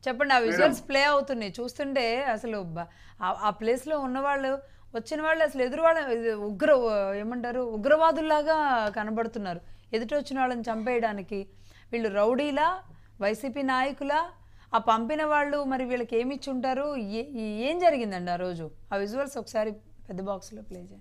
చెప్పండి ఆ visuals play అవుతున్నాయి చూస్తుంటే అసలు బ- ఆ- ఆ ప్లేస్లో ఉన్నవాళ్ళు వచ్చిన వాళ్ళు అసలు ఎదురు వాళ్ళ ఇది ఉగ్ర ఏమంటారు ఉగ్రవాదుల్లాగా కనబడుతున్నారు ఎదుటి వచ్చిన వాళ్ళని చంపేయడానికి వీళ్ళు రౌడీలా వైసీపీ నాయకులా ఆ పంపిన వాళ్ళు మరి వీళ్ళకి ఏమి ఇచ్చి ఉంటారు ఏ- ఏం జరిగిందండి ఆ రోజు ఆ విజువల్స్ ఒకసారి పెద్ద బాక్స్లో ప్లే చేయండి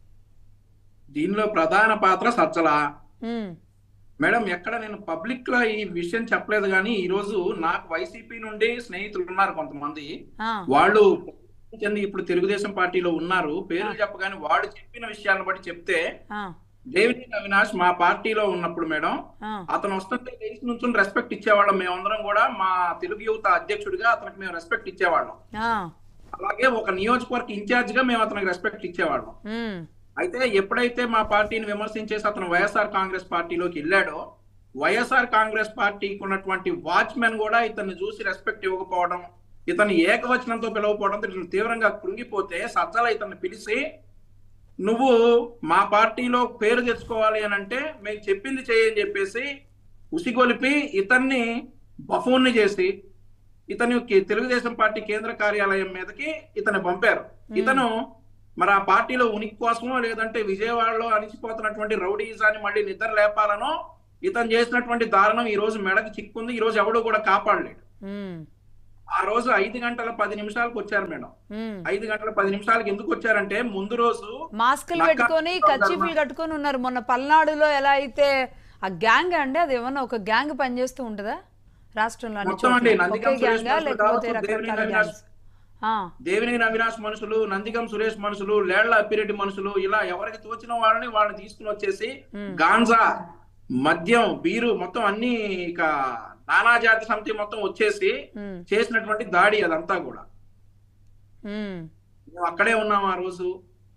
దీనిలో ప్రధాన పాత్ర సజ్జల ఉమ్, మేడం ఎక్కడ నేను పబ్లిక్ లో ఈ విషయం చెప్పలేదు కానీ ఈ రోజు నాకు వైసీపీ నుండి స్నేహితులు ఉన్నారు కొంతమంది ఆ, వాళ్ళు చెంది ఇప్పుడు తెలుగుదేశం పార్టీలో ఉన్నారు పేర్లు చెప్పగానే వాడు చెప్పిన విషయాలను బట్టి చెప్తే ఆ, దేవినేని అవినాష్ మా పార్టీలో ఉన్నప్పుడు మేడం ఆ, అతను వస్తుంటే లేచి నుంచి రెస్పెక్ట్ ఇచ్చేవాళ్ళం మేమందరం కూడా మా తెలుగు యువత అధ్యక్షుడిగా అతనికి మేము రెస్పెక్ట్ ఇచ్చేవాళ్ళం ఆ, అలాగే ఒక నియోజకవర్గ ఇన్ఛార్జ్ గా మేము అతనికి రెస్పెక్ట్ ఇచ్చేవాళ్ళం ఉమ్, అయితే ఎప్పుడైతే మా పార్టీని విమర్శించేసి అతను వైఎస్ఆర్ కాంగ్రెస్ పార్టీలోకి వెళ్ళాడో వైఎస్ఆర్ కాంగ్రెస్ పార్టీకి ఉన్నటువంటి వాచ్మెన్ కూడా ఇతన్ని చూసి రెస్పెక్ట్ ఇవ్వకపోవడం ఇతన్ని ఏకవచనంతో పిలవకపోవడంతో ఇతను తీవ్రంగా కృంగిపోతే సజ్జల ఇతన్ని పిలిచి నువ్వు మా పార్టీలో పేరు తెచ్చుకోవాలి అని అంటే మేము చెప్పింది చేయని చెప్పేసి ఉసిగొలిపి ఇతన్ని బఫూన్ని చేసి ఇతనికి తెలుగుదేశం పార్టీ కేంద్ర కార్యాలయం మీదకి ఇతన్ని పంపారు ఇతను మరి ఆ పార్టీలో ఉనికి కోసమో లేదంటే విజయవాడలో అణిచిపోతున్నటువంటి రౌడీజాన్ని మళ్ళీ నిద్ర లేపాలనో ఇతను చేసినటువంటి దారుణం ఈ రోజు మెడకి చిక్కుంది ఈ రోజు ఎవడు కూడా కాపాడలేడు ఉమ్, ఆ రోజు ఐదు గంటల పది నిమిషాలకు వచ్చారు మేడం ఉమ్. ఐదు గంటల పది నిమిషాలకు ఎందుకు వచ్చారంటే ముందు రోజు మాస్కులు నక్క- పెట్టుకొని కచ్చిఫీలు కట్టుకొని ఉన్నారు మొన్న పల్నాడులో ఎలా అయితే ఆ గ్యాంగ్ అండి అది ఏమన్నా ఒక గ్యాంగ్ పనిచేస్తూ ఉంటుందా రాష్ట్రంలో అన్ని మొత్తం అండి, చోట్ల నందిగం ఒకే సురేష్ గ్యాంగా మనుషులు లేకపోతే కావచ్చు, రకరకాల దేవినేని అవినాష్ గ్యాంగ్స్ ఆ, దేవినేని అవినాష్ మనుషులు నందిగం సురేష్ మనుషులు లేళ్ల అప్పిరెడ్డి మనుషులు ఇలా ఎవరికి తోచిన వాళ్ళని వాళ్ళని తీసుకుని వచ్చేసి గాంజా మద్యం బీరు మొత్తం అన్ని ఇక నానా జాతి సమితి మొత్తం వచ్చేసి ఉమ్, చేసినటువంటి దాడి అదంతా కూడా ఉమ్, మేము అక్కడే ఉన్నాం ఆ రోజు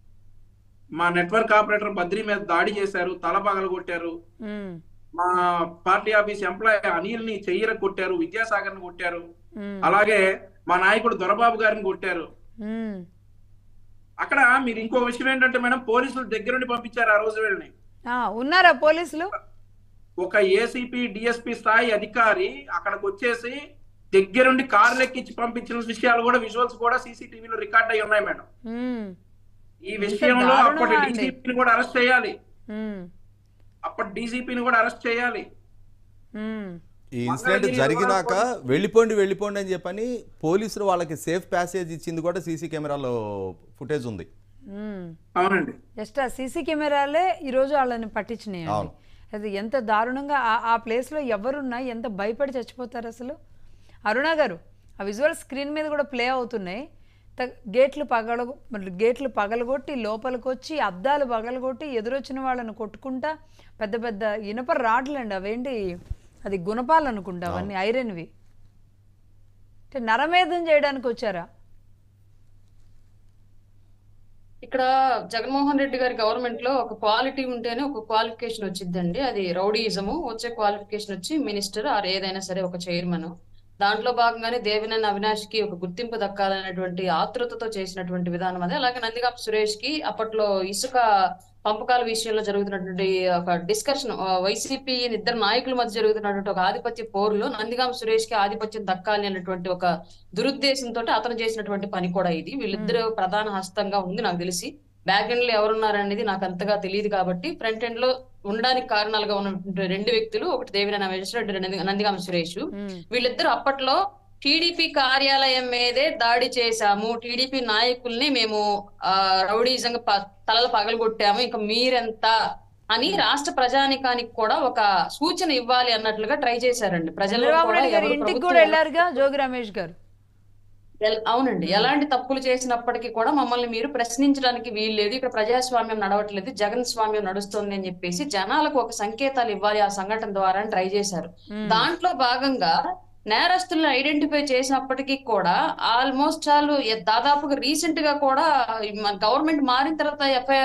మా నెట్వర్క్ ఆపరేటర్ బద్రి మీద దాడి చేశారు తల పగల కొట్టారు ఉమ్, మా పార్టీ ఆఫీస్ ఎంప్లాయ్ అనిల్ ని చెయ్యర కొట్టారు విద్యాసాగర్ ని కొట్టారు ఉమ్, అలాగే మా నాయకుడు దొరబాబు గారిని కొట్టారు ఉమ్, అక్కడ మీరు ఇంకో విషయం ఏంటంటే మేడం పోలీసులు దగ్గరుండి పంపించారు ఆ రోజు వీళ్ళని ఆ, ఉన్నారా పోలీసులు ఒక ఏసీపీ డిఎస్పీ స్థాయి అధికారి అక్కడికి వచ్చేసి దగ్గరుండి కార్లు ఎక్కించి పంపించిన విషయాలు కూడా విజువల్స్ కూడా సీసీటీవీలో రికార్డ్ అయి ఉన్నాయి మేడం ఉమ్, ఈ విషయంలో దారుణమా అప్పటి అండి? డీసీపీని కూడా అరెస్ట్ చేయాలి ఉమ్, అప్పటి డీసీపీని కూడా అరెస్ట్ చేయాలి ఉమ్, ఈ ఇన్సిడెంట్ మంగళగిరి జరిగినాక వెళ్ళిపోండి వెళ్ళిపోండి అని చెప్పని పోలీసులు వాళ్ళకి సేఫ్ ప్యాసేజ్ ఇచ్చింది కూడా సీసీ కెమెరాలో ఫుటేజ్ ఉంది ఉమ్. అవునండి జస్ట్ ఆ సీసీ కెమెరాలే ఈరోజు వాళ్ళని పట్టించినాయండి అవును. అది ఎంత దారుణంగా ఆ- ఆ ప్లేస్లో ఎవరున్నా ఎంత భయపడి చచ్చిపోతారు అసలు అరుణ గారు ఆ విజువల్ స్క్రీన్ మీద కూడా ప్లే అవుతున్నాయి త- గేట్లు పగల గేట్లు పగలగొట్టి లోపలికి వచ్చి అద్దాలు పగలగొట్టి ఎదురొచ్చిన వాళ్ళని కొట్టుకుంటా పెద్ద పెద్ద ఇనప రాడ్లండి అవేంటి అది గుణపాలు అనుకుంటా అవన్నీ ఐరన్వి అంటే నరమేధం చేయడానికి వచ్చారా ఇక్కడ జగన్మోహన్ రెడ్డి గారి గవర్నమెంట్ లో ఒక క్వాలిటీ ఉంటేనే ఒక క్వాలిఫికేషన్ వచ్చిందండి అది రౌడీయిజము వచ్చే క్వాలిఫికేషన్ వచ్చి మినిస్టర్ ఆర్ ఏదైనా సరే ఒక చైర్మన్ దాంట్లో భాగంగానే దేవినేని అవినాష్ కి ఒక గుర్తింపు దక్కాలనేటువంటి ఆతృతతో చేసినటువంటి విధానం అదే అలాగే నందిగాం సురేష్ కి అప్పట్లో ఇసుక పంపకాల విషయంలో జరుగుతున్నటువంటి ఒక డిస్కషన్ వైసీపీ ఇద్దరు నాయకుల మధ్య జరుగుతున్నటువంటి ఒక ఆధిపత్య పోరులో నందిగాం సురేష్ కి ఆధిపత్యం దక్కాలి అనేటువంటి ఒక దురుద్దేశంతో అతను చేసినటువంటి పని కూడా ఇది వీళ్ళిద్దరు ప్రధాన హస్తంగా ఉంది నాకు తెలిసి బ్యాక్ ఎండ్ లో ఎవరున్నారనేది నాకు అంతగా తెలియదు కాబట్టి ఫ్రంట్ ఎండ్ లో ఉండడానికి కారణాలుగా ఉన్నటువంటి రెండు వ్యక్తులు ఒకటి దేవినేని అవినాష్ రెండు నంది- నందిగాం సురేష్ ఉమ్, వీళ్ళిద్దరు అప్పట్లో టీడీపీ కార్యాలయం మీదే దాడి చేశాము టీడీపీ నాయకుల్ని మేము ఆ రౌడీజంగా ప- తలలు పగలగొట్టాము ఇంకా మీరెంత అని రాష్ట్ర ప్రజానికానికి కూడా ఒక సూచన ఇవ్వాలి అన్నట్లుగా ట్రై చేశారండి ప్రజల్లో చంద్రబాబు కూడా నాయుడు గారి ఎవరు ఇంటికి ప్రభుత్వం కూడా వెళ్ళారుగా జోగి రమేష్ గారు ఎల్- అవునండి ఎలాంటి తప్పులు చేసినప్పటికీ కూడా మమ్మల్ని మీరు ప్రశ్నించడానికి వీల్లేదు ఇక్కడ ప్రజాస్వామ్యం నడవట్లేదు జగన్ స్వామ్యం నడుస్తుంది అని చెప్పేసి జనాలకు ఒక సంకేతాలు ఇవ్వాలి ఆ సంఘటన ద్వారా అని ట్రై చేశారు ఉమ్, దాంట్లో భాగంగా నేరస్తులను ఐడెంటిఫై చేసినప్పటికీ కూడా ఆల్మోస్ట్ చాలు ఎ- దాదాపుగా రీసెంట్ గా కూడా మన గవర్నమెంట్ మారిన తర్వాత ఎఫ్ఐఆర్ లో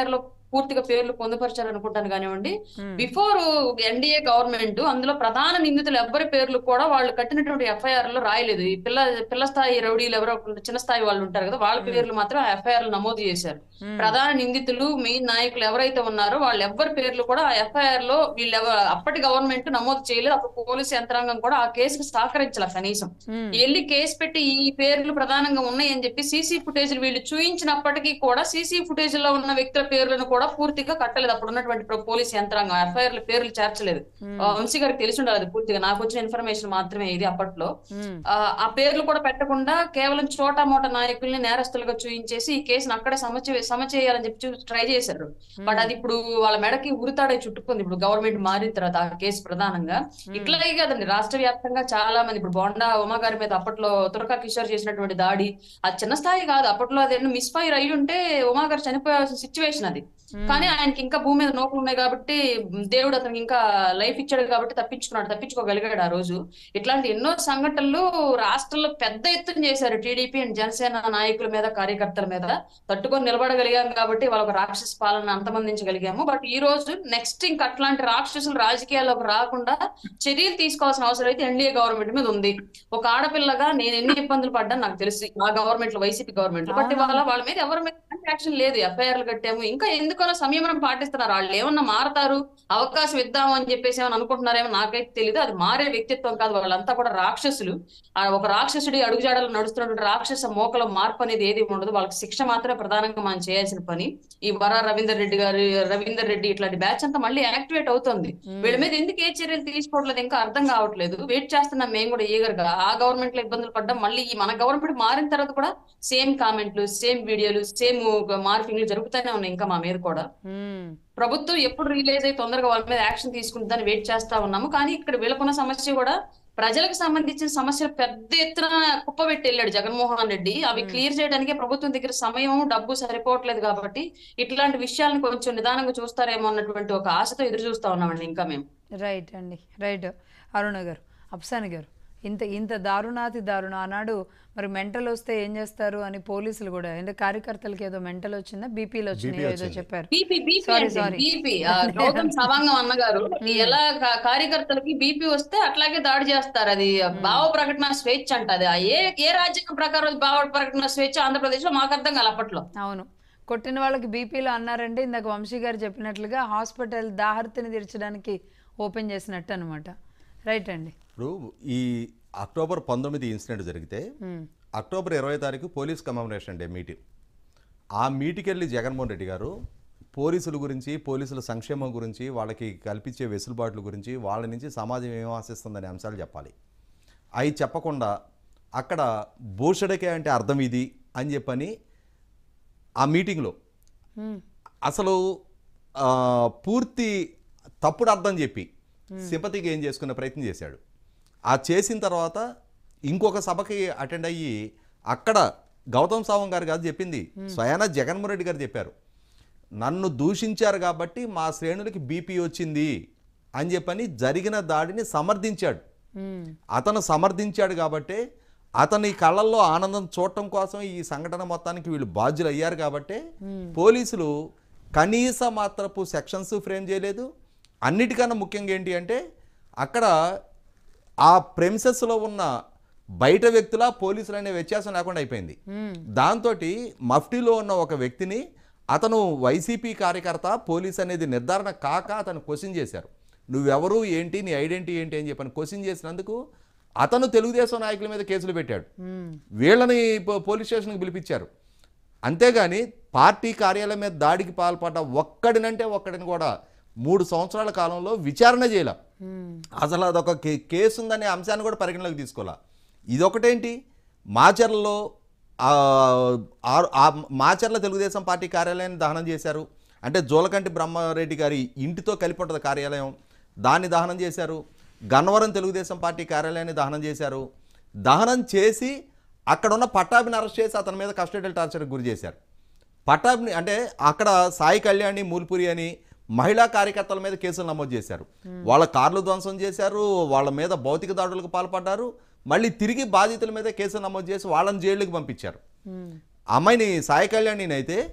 పూర్తిగా పేర్లు పొందుపరిచారు అనుకుంటాను కానివ్వండి బిఫోర్ ఎన్డీఏ గవర్నమెంట్ అందులో ప్రధాన నిందితులు ఎవరి పేర్లు కూడా వాళ్ళు కట్టినటువంటి ఎఫ్ఐఆర్ లో రాయలేదు ఈ పిల్ల పిల్ల స్థాయి రౌడీలు ఎవరో ఒకరు చిన్న స్థాయి వాళ్ళు ఉంటారు కదా వాళ్ళ పేర్లు మాత్రం ఎఫ్ఐఆర్ నమోదు చేశారు ప్రధాన నిందితులు మెయిన్ నాయకులు ఎవరైతే ఉన్నారో వాళ్ళ ఎవ్వరి పేర్లు కూడా ఆ ఎఫ్ఐఆర్ లో వీళ్ళు ఎవ- అప్పటి గవర్నమెంట్ నమోదు చేయలేదు అప్పుడు పోలీసు యంత్రాంగం కూడా ఆ కేసుకు సహకరించాల కనీసం వెళ్ళి కేసు పెట్టి ఈ పేర్లు ప్రధానంగా ఉన్నాయి అని చెప్పి సీసీ ఫుటేజ్ వీళ్ళు చూయించినప్పటికీ కూడా సీసీ ఫుటేజ్ లో ఉన్న వ్యక్తుల పేర్లను కూడా పూర్తిగా కట్టలేదు అప్పుడు ఉన్నటువంటి ప్ర- పోలీస్ యంత్రాంగం ఎఫ్ఐఆర్ పేర్లు చేర్చలేదు ఆ, వంశీ గారికి తెలిసి ఉండాలి అది పూర్తిగా నాకు వచ్చిన ఇన్ఫర్మేషన్ మాత్రమే ఇది అప్పట్లో ఆ, ఆ పేర్లు కూడా పెట్టకుండా కేవలం చోటా మోట నాయకుల్ని నేరస్తులుగా చూయించేసి ఈ కేసును అక్కడే సమచే సమచేయాలని చెప్పి ట్రై చేశారు బట్ అది ఇప్పుడు వాళ్ళ మెడకి ఉరితాడే చుట్టుకుంది ఇప్పుడు గవర్నమెంట్ మారిన తర్వాత ఆ కేసు ప్రధానంగా ఇట్లాగే కదండి రాష్ట్ర వ్యాప్తంగా చాలా మంది ఇప్పుడు బోండా ఉమా గారి మీద అప్పట్లో తురకా కిషోర్ చేసినటువంటి దాడి అది చిన్న స్థాయి కాదు అప్పట్లో అది మిస్ ఫైర్ అయ్యి ఉంటే ఉమా గారు చనిపోయాల్సిన సిచ్యువేషన్ అది కానీ ఆయనకి ఇంకా భూమి మీద నోకులు ఉన్నాయి కాబట్టి దేవుడు అతనికి ఇంకా లైఫ్ ఇచ్చాడు కాబట్టి తప్పించుకున్నాడు తప్పించుకోగలిగాడు ఆ రోజు ఇట్లాంటి ఎన్నో సంఘటనలు రాష్ట్రంలో పెద్ద ఎత్తున చేశారు టీడీపీ అండ్ జనసేన నాయకుల మీద కార్యకర్తల మీద తట్టుకొని నిలబడగలిగాం కాబట్టి వాళ్ళ రాక్షస పాలన అంతమందించగలిగాము బట్ ఈ రోజు నెక్స్ట్ ఇంకా అట్లాంటి రాక్షసులు రాజకీయాల్లోకి రాకుండా చర్యలు తీసుకోవాల్సిన అవసరం అయితే ఎన్డీఏ గవర్నమెంట్ మీద ఉంది ఒక ఆడపిల్లగా నేను ఎన్ని ఇబ్బందులు పడ్డాను నాకు తెలుసు ఆ గవర్నమెంట్ లో వైసీపీ గవర్నమెంట్ బట్ ఇవాళ వాళ్ళ మీద ఎవరి మీద యాక్షన్ లేదు ఎఫ్ఐఆర్లు కట్టాము ఇంకా ఎందుకనో సంయమనం పాటిస్తున్నారు వాళ్ళు ఏమన్నా మారతారు అవకాశం ఇద్దాము అని చెప్పేసి ఏమని అనుకుంటున్నారేమో నాకైతే తెలియదు అది మారే వ్యక్తిత్వం కాదు వాళ్ళంతా కూడా రాక్షసులు ఆ ఒక రాక్షసుడి అడుగుజాడలు నడుస్తున్నటువంటి రాక్షస మోకల మార్పు అనేది ఏది ఉండదు వాళ్ళకి శిక్ష మాత్రమే ప్రధానంగా మనం చేయాల్సిన పని ఈ వర రవీందర్ రెడ్డి గారు రవీందర్ రెడ్డి ఇట్లాంటి బ్యాచ్ అంతా మళ్ళీ యాక్టివేట్ అవుతుంది వీళ్ళ మీద ఎందుకు ఏ చర్యలు తీసుకోవట్లేదు ఇంకా అర్థం కావట్లేదు వెయిట్ చేస్తున్నాం మేము కూడా ఈగర్గా ఆ గవర్నమెంట్ లో ఇబ్బందులు పడ్డాం మళ్ళీ ఈ మన గవర్నమెంట్ మారిన తర్వాత కూడా సేమ్ కామెంట్లు సేమ్ వీడియోలు సేమ్ మార్పింగ్లు జరుగుతూనే ఉన్నాయి ఇంకా మా మీద కూడా ప్రభుత్వం ఎప్పుడు రిలీజ్ అయ్యి తొందరగా వాళ్ళ మీద యాక్షన్ తీసుకుంటుందని వెయిట్ చేస్తా ఉన్నాము కానీ ఇక్కడ వీళ్ళకున్న సమస్య కూడా ప్రజలకు సంబంధించిన సమస్యలు పెద్ద ఎత్తున కుప్పబెట్టి వెళ్ళాడు జగన్మోహన్ రెడ్డి అవి క్లియర్ చేయడానికి ప్రభుత్వం దగ్గర సమయం డబ్బు సరిపోవట్లేదు కాబట్టి ఇట్లాంటి విషయాలను కొంచెం నిదానంగా చూస్తారేమో అన్నటువంటి ఒక ఆశతో ఎదురు చూస్తా ఉన్నామండి ఇంకా మేము రైట్ అండి రైట్ అరుణ గారు అప్సాని గారు ఇంత ఇంత దారుణాతి దారుణ ఆనాడు మరి మెంటల్ వస్తే ఏం చేస్తారు అని పోలీసులు కూడా అంటే కార్యకర్తలకి ఏదో మెంటల్ వచ్చిందా బీపీలు వచ్చినాయో ఏదో వచ్చింది. చెప్పారు బీపీ బీపీ Sorry, అంటే sorry. బీపీ గౌతమ్ సవాంగం అన్నగారు ఎలా కా- కార్యకర్తలకి బీపీ వస్తే అట్లాగే దాడి చేస్తారు అది భావ ప్రకటన స్వేచ్ఛ అంట అది ఆ ఏ ఏ రాజ్యాంగం ప్రకారం భావ ప్రకటన స్వేచ్ఛ ఆంధ్రప్రదేశ్ లో మాకు అర్థం కాదు అప్పట్లో అవును కొట్టిన వాళ్ళకి బీపీలు అన్నారంటే ఇందాక వంశీ గారు చెప్పినట్లుగా హాస్పిటల్ దాహర్తిని తీర్చడానికి ఓపెన్ చేసినట్టు అనమాట రైట్ అండి ఇప్పుడు ఈ అక్టోబర్ పంతొమ్మిది ఇన్సిడెంట్ జరిగితే మ్మ్. అక్టోబర్ ఇరవై తారీఖు పోలీస్ కమమరేషన్ డే మీటింగ్ ఆ మీటింగ్కి వెళ్ళి జగన్మోహన్ రెడ్డి గారు పోలీసుల గురించి పోలీసుల సంక్షేమం గురించి వాళ్ళకి కల్పించే వెసులుబాట్ల గురించి వాళ్ళ నుంచి సమాజం ఏం ఆశిస్తుందనే అంశాలు చెప్పాలి అవి చెప్పకుండా అక్కడ భూషడకే అంటే అర్థం ఇది అని చెప్పని ఆ మీటింగ్లో మ్మ్. అసలు ఆ, పూర్తి తప్పుడు అర్థం చెప్పి సింపతికి ఏం చేసుకునే ప్రయత్నం చేశాడు ఆ చేసిన తర్వాత ఇంకొక సభకి అటెండ్ అయ్యి అక్కడ గౌతమ్ సావం గారు కాదు చెప్పింది స్వయాన జగన్మోహన్ రెడ్డి గారు చెప్పారు నన్ను దూషించారు కాబట్టి మా శ్రేణులకి బీపీ వచ్చింది అని చెప్పని జరిగిన దాడిని సమర్థించాడు మ్మ్. అతను సమర్థించాడు కాబట్టే అతని కళ్ళల్లో ఆనందం చూడటం కోసం ఈ సంఘటన మొత్తానికి వీళ్ళు బాధ్యులు అయ్యారు కాబట్టే పోలీసులు కనీస మాత్రపు సెక్షన్స్ ఫ్రేమ్ చేయలేదు అన్నిటికన్నా ముఖ్యంగా ఏంటి అంటే అక్కడ ఆ ప్రెమిసెస్లో ఉన్న బయట వ్యక్తుల పోలీసులు అనే వ్యత్యాసం లేకుండా అయిపోయింది దాంతో మఫ్టీలో ఉన్న ఒక వ్యక్తిని అతను వైసీపీ కార్యకర్త పోలీస్ అనేది నిర్ధారణ కాక అతను క్వశ్చన్ చేశారు నువ్వెవరు ఏంటి నీ ఐడెంటిటీ ఏంటి అని చెప్పని క్వశ్చన్ చేసినందుకు అతను తెలుగుదేశం నాయకుల మీద కేసులు పెట్టాడు మ్మ్. వీళ్ళని పో- పోలీస్ స్టేషన్కి పిలిపించారు అంతేగాని పార్టీ కార్యాలయం మీద దాడికి పాల్పడ్డ ఒక్కడినంటే ఒక్కడిని కూడా మూడు సంవత్సరాల కాలంలో విచారణ చేయలే మ్మ్. అసలు అదొక కే- కేసు ఉందనే అంశాన్ని కూడా పరిగణలోకి తీసుకోవాలా ఇదొకటేంటి మాచర్లలో ఆ, ఆ- ఆ మాచర్ల తెలుగుదేశం పార్టీ కార్యాలయాన్ని దహనం చేశారు అంటే జోలకంటి బ్రహ్మారెడ్డి గారి ఇంటితో కలిపి ఉంటుంది కార్యాలయం దాన్ని దహనం చేశారు గన్నవరం తెలుగుదేశం పార్టీ కార్యాలయాన్ని దహనం చేశారు దహనం చేసి అక్కడ ఉన్న పట్టాభిని అరెస్ట్ చేసి అతని మీద కస్టడియల్ టార్చర్కి గురి చేశారు పట్టాభిని అంటే అక్కడ సాయి కళ్యాణి మూల్పురి అని మహిళా కార్యకర్తల మీద కేసులు నమోదు చేశారు వాళ్ళ కార్లు ధ్వంసం చేశారు వాళ్ళ మీద భౌతిక దాడులకు పాల్పడ్డారు మళ్ళీ తిరిగి బాధితుల మీద కేసులు నమోదు చేసి వాళ్ళని జైలుకి పంపించారు మ్మ్. అమ్మాయిని సాయి కళ్యాణిని అయితే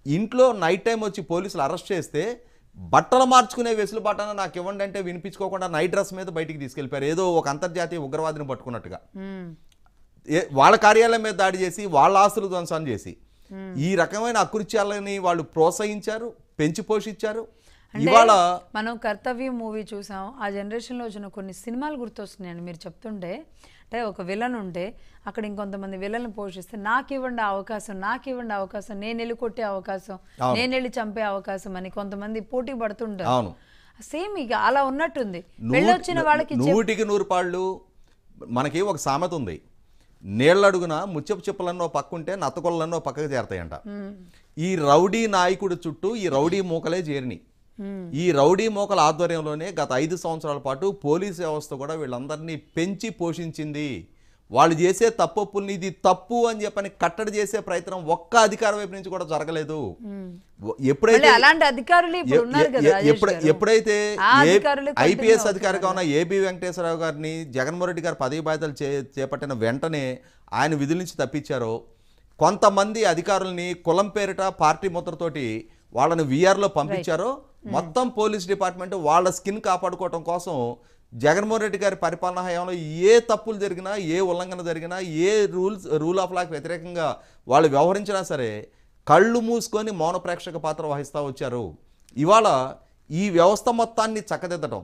ఇంట్లో నైట్ టైం వచ్చి పోలీసులు అరెస్ట్ చేస్తే బట్టలు మార్చుకునే వెసులుబాటన నాకు ఇవ్వండి అంటే వినిపించుకోకుండా నైట్ డ్రెస్ మీద బయటికి తీసుకెళ్ళిపోయారు ఏదో ఒక అంతర్జాతీయ ఉగ్రవాదిని పట్టుకున్నట్టుగా మ్మ్. ఏ- వాళ్ళ కార్యాలయం మీద దాడి చేసి వాళ్ళ ఆస్తులు ధ్వంసం చేసి ఈ రకమైన అకృత్యాలని వాళ్ళు ప్రోత్సహించారు పెంచి పోషించారు అంటే ఇవాళ మనం కర్తవ్యం మూవీ చూసాం ఆ జనరేషన్లో వచ్చిన కొన్ని సినిమాలు గుర్తొస్తున్నాయండి మీరు చెప్తుంటే అంటే ఒక విలన్ ఉంటే అక్కడ ఇంకొంతమంది విలన్లు పోషిస్తే నాకు ఇవ్వండి ఆ అవకాశం నాకు ఇవ్వండి ఆ అవకాశం నేను వెళ్ళి కొట్టే అవకాశం అవును. నేను వెళ్ళి చంపే అవకాశం అని కొంతమంది పోటీ పడుతుంటారు అవును సేమ్ ఇక అలా ఉన్నట్టుంది వెళ్ళొచ్చిన వాళ్ళకి నూ- నూటికి నూరు పాళ్ళు మనకి ఒక సామెత ఉంది నీళ్ళడుగున ముచ్చపు చెప్పులన్నో పక్కుంటే నత్తకొల్లన్నో పక్కకు చేరతాయంట ఈ రౌడీ నాయకుడి చుట్టూ ఈ రౌడీ మూకలే చేరిని ఈ రౌడీ మూకల ఆధ్వర్యంలోనే గత ఐదు సంవత్సరాల పాటు పోలీస్ వ్యవస్థ కూడా వీళ్ళందరినీ పెంచి పోషించింది వాళ్ళు చేసే తప్పొప్పుల్ని ఇది తప్పు అని చెప్పని కట్టడి చేసే ప్రయత్నం ఒక్క అధికార వైపు నుంచి కూడా జరగలేదు ఎప్పుడైతే మళ్ళీ అలాంటి అధికారులు ఇప్పుడు ఎ- ఉన్నారు ఎ- కదా ఎ- రాజేష్ ఎప్పుడు గారు. ఎప్పుడైతే ఆ అధికారులు continue ఐపీఎస్ అవుతున్నారు అధికారిగా ఉన్న ఏబి వెంకటేశ్వరరావు గారిని జగన్మోహన్ రెడ్డి గారు పదవి బాధ్యతలు చే చేపట్టిన వెంటనే ఆయన విధుల నుంచి తప్పించారో కొంతమంది అధికారుల్ని కులం పేరిట పార్టీ ముద్రతోటి వాళ్ళని వీఆర్లో పంపించారో మొత్తం పోలీస్ డిపార్ట్మెంట్ వాళ్ళ స్కిన్ కాపాడుకోవటం కోసం జగన్మోహన్ రెడ్డి గారి పరిపాలనా హయాంలో ఏ తప్పులు జరిగినా ఏ ఉల్లంఘన జరిగినా ఏ రూల్స్ రూల్ ఆఫ్ లాకి వ్యతిరేకంగా వాళ్ళు వ్యవహరించినా సరే కళ్ళు మూసుకొని మౌన ప్రేక్షక పాత్ర వహిస్తూ వచ్చారు ఇవాళ ఈ వ్యవస్థ మొత్తాన్ని చక్కదిద్దటం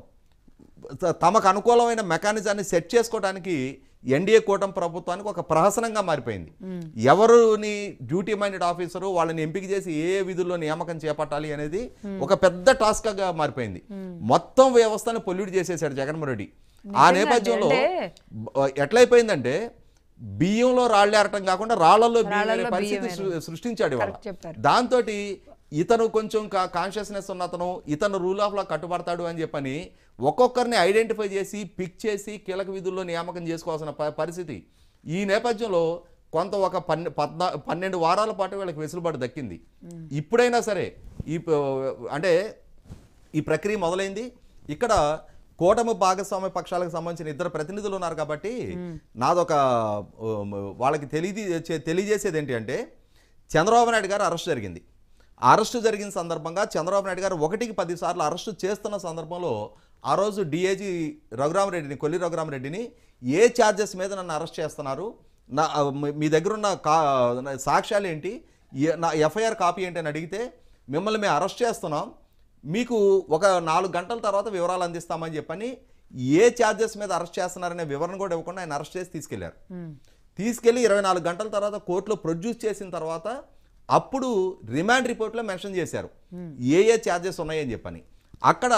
త- తమకు అనుకూలమైన మెకానిజాన్ని సెట్ చేసుకోవడానికి ఎన్డీఏ కూటమి ప్రభుత్వానికి ఒక ప్రహసనంగా మారిపోయింది ఎవరుని డ్యూటీ మైండెడ్ ఆఫీసరు వాళ్ళని ఎంపిక చేసి ఏ ఏ విధుల్లో నియామకం చేపట్టాలి అనేది ఒక పెద్ద టాస్క్గా మారిపోయింది మొత్తం వ్యవస్థను పొల్యూట్ చేసేసాడు జగన్మోహన్ రెడ్డి ఆ నిజంగా నేపథ్యంలో అంటే- బ- ఎట్లయిపోయిందంటే బియ్యంలో రాళ్ళు ఏరటం కాకుండా రాళ్లలో బియ్యం అనే రాళ్ళల్లో పరిస్థితి బియ్యం సృ- సృష్టించాడు ఇవాళ Correct చెప్పారు. దాంతో ఇతను కొంచెం కాన్షియస్నెస్ ఉన్న అతను ఇతను రూల్ ఆఫ్ లా కట్టుబడతాడు అని చెప్పని ఒక్కొక్కరిని ఐడెంటిఫై చేసి పిక్ చేసి కీలక విధుల్లో నియామకం చేసుకోవాల్సిన ప- పరిస్థితి ఈ నేపథ్యంలో కొంత ఒక పన్నె పద్నా పన్నెండు వారాల పాటు వీళ్ళకి వెసులుబాటు దక్కింది ఇప్పుడైనా సరే ఈ ప- అంటే ఈ ప్రక్రియ మొదలైంది ఇక్కడ కూటమి భాగస్వామ్య పక్షాలకు సంబంధించిన ఇద్దరు ప్రతినిధులు ఉన్నారు కాబట్టి నాదొక ఉమ్, వాళ్ళకి తెలియ తెలియజేసేది ఏంటి అంటే చంద్రబాబు నాయుడు గారు అరెస్ట్ జరిగింది ఆ అరెస్టు జరిగిన సందర్భంగా చంద్రబాబు నాయుడు గారు ఒకటికి పది సార్లు అరెస్టు చేస్తున్న సందర్భంలో ఆ రోజు డిఐజీ రఘురామరెడ్డిని కొల్లి రఘురామరెడ్డిని ఏ ఛార్జెస్ మీద నన్ను అరెస్ట్ చేస్తున్నారు నా మీ- మీ దగ్గర ఉన్న కా నా సాక్ష్యాలు ఏంటి ఏ- నా ఎఫ్ఐఆర్ కాపీ ఏంటి అని అడిగితే మిమ్మల్ని మేము అరెస్ట్ చేస్తున్నాం మీకు ఒక నాలుగు గంటల తర్వాత వివరాలు అందిస్తామని చెప్పని ఏ ఛార్జెస్ మీద అరెస్ట్ చేస్తున్నారనే వివరణ కూడా ఇవ్వకుండా ఆయన అరెస్ట్ చేసి తీసుకెళ్లారు తీసుకెళ్లి ఇరవై నాలుగు గంటల తర్వాత కోర్టులో ప్రొడ్యూస్ చేసిన తర్వాత అప్పుడు రిమాండ్ రిపోర్ట్లో మెన్షన్ చేశారు ఏ ఏ ఛార్జెస్ ఉన్నాయని చెప్పని అక్కడ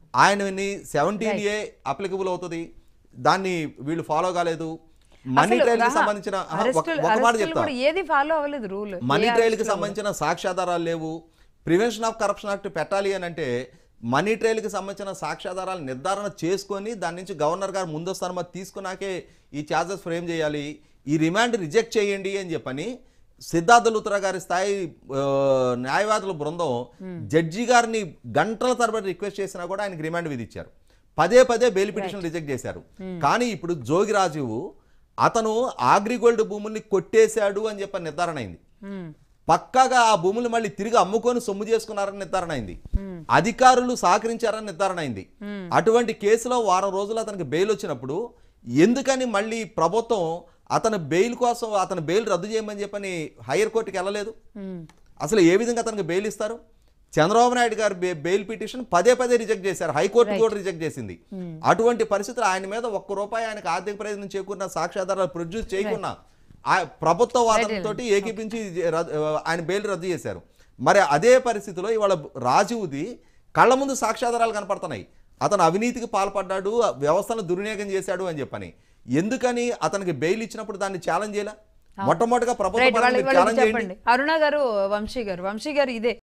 ఆయనని సెవెంటీన్ ఏ అప్లికబుల్ అవుతుంది దాన్ని వీళ్ళు ఫాలో కాలేదు మనీ అసలు ట్రయల్కి రా- సంబంధించిన ఆహా, ఒక- అరెస్టులు- ఒక మాట అరెస్టులు చెప్తా కూడా ఏది ఫాలో అవ్వలేదు రూల్ మనీ ట్రయల్కి సంబంధించిన సాక్ష్యాధారాలు లేవు ప్రివెన్షన్ ఆఫ్ కరప్షన్ యాక్ట్ పెట్టాలి అని అంటే మనీ ట్రయల్కి సంబంధించిన సాక్ష్యాధారాలు నిర్ధారణ చేసుకొని దాని నుంచి గవర్నర్ గారు ముందస్తు అనుమతి తీసుకున్నాకే ఈ ఛార్జెస్ ఫ్రేమ్ చేయాలి ఈ రిమాండ్ రిజెక్ట్ చేయండి అని చెప్పని సిద్ధార్థ లూత్రా గారి స్థాయి ఆ, న్యాయవాదుల బృందం జడ్జి గారిని గంటల తరబడి రిక్వెస్ట్ చేసినా కూడా ఆయనకి రిమాండ్ విధించారు పదే పదే బెయిల్ పిటిషన్ రిజెక్ట్ చేశారు కానీ ఇప్పుడు జోగి రాజీవ్ అతను ఆగ్రిగోల్డ్ భూముల్ని కొట్టేశాడు అని చెప్పి నిర్ధారణ అయింది పక్కాగా ఆ భూములు మళ్ళీ తిరిగి అమ్ముకొని సొమ్ము చేసుకున్నారని నిర్ధారణ అయింది అధికారులు సహకరించారని నిర్ధారణ అయింది అటువంటి కేసులో వారం రోజులు అతనికి బెయిల్ వచ్చినప్పుడు ఎందుకని మళ్ళీ ప్రభుత్వం అతని బెయిల్ కోసం అతని బెయిల్ రద్దు చేయమని చెప్పని హైయర్ కోర్టుకి వెళ్ళలేదు అసలు ఏ విధంగా అతనికి బెయిల్ ఇస్తారు చంద్రబాబు నాయుడు గారు బె- బెయిల్ పిటిషన్ పదే పదే రిజెక్ట్ చేశారు హైకోర్టు కూడా రిజెక్ట్ చేసింది అటువంటి పరిస్థితులు ఆయన మీద ఒక్క రూపాయి ఆయనకు ఆర్థిక ప్రయోజనం చేకూరిన సాక్ష్యాధారాలు ప్రొడ్యూస్ చేయకుండా ఆ ప్రభుత్వ వాదనతో ఏకీపించి రద్దు- ఆయన బెయిల్ రద్దు చేశారు మరి అదే పరిస్థితిలో ఇవాళ రాజీవ్ది కళ్ళ ముందు సాక్ష్యాధారాలు కనపడుతున్నాయి అతను అవినీతికి పాల్పడ్డాడు వ్యవస్థను దుర్వినియోగం చేశాడు అని చెప్పని ఎందుకని అతనికి బెయిల్ ఇచ్చినప్పుడు దాన్ని ఛాలెంజ్ చేయాల మొట్టమొదటిగా ప్రభుత్వ రైట్ పరంగా వాళ్ళు మీరు వాళ్ళకి ఛాలెంజ్ చేయండి చెప్పండి అరుణ గారు వంశీ గారు వంశీ గారు ఇదే